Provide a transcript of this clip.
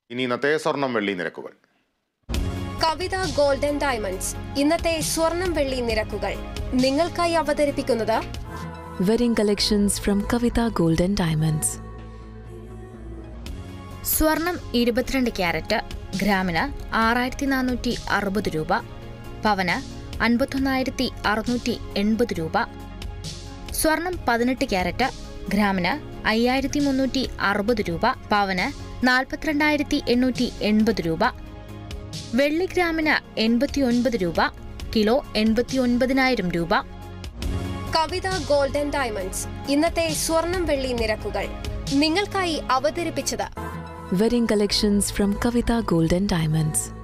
ഇനി ഇന്നത്തെ സ്വർണം വെള്ളി നിരക്കുകൾ കവിത ഗോൾഡൻ ഡയമണ്ട്സ് ഇന്നത്തെ സ്വർണം വെള്ളി നിരക്കുകൾ നിങ്ങൾക്കായി അവതരിപ്പിക്കുന്നത് Wedding collections from Kavita Gold and Diamonds. സ്വർണം ഇരുപത്തിരണ്ട് ക്യാരറ്റ് ഗ്രാമിന് ആറായിരത്തി നാനൂറ്റി അറുപത് രൂപ പവന് അൻപത്തൊന്നായിരത്തി അറുന്നൂറ്റി എൺപത് രൂപ സ്വർണം പതിനെട്ട് ക്യാരറ്റ് ഗ്രാമിന് അയ്യായിരത്തി മുന്നൂറ്റി അറുപത് രൂപ പവന് നാൽപ്പത്തിരണ്ടായിരത്തി എണ്ണൂറ്റി എൺപത് രൂപ വെള്ളി ഗ്രാമിന് എൺപത്തിയൊൻപത് രൂപ കിലോ എൺപത്തിയൊൻപതിനായിരം രൂപ കവിത ഗോൾഡൻ ഡയമണ്ട്സ് ഇന്നത്തെ സ്വർണം വെള്ളി നിരക്കുകൾ നിങ്ങൾക്കായി അവതരിപ്പിച്ചത് Wedding collections from Kavita Gold and Diamonds.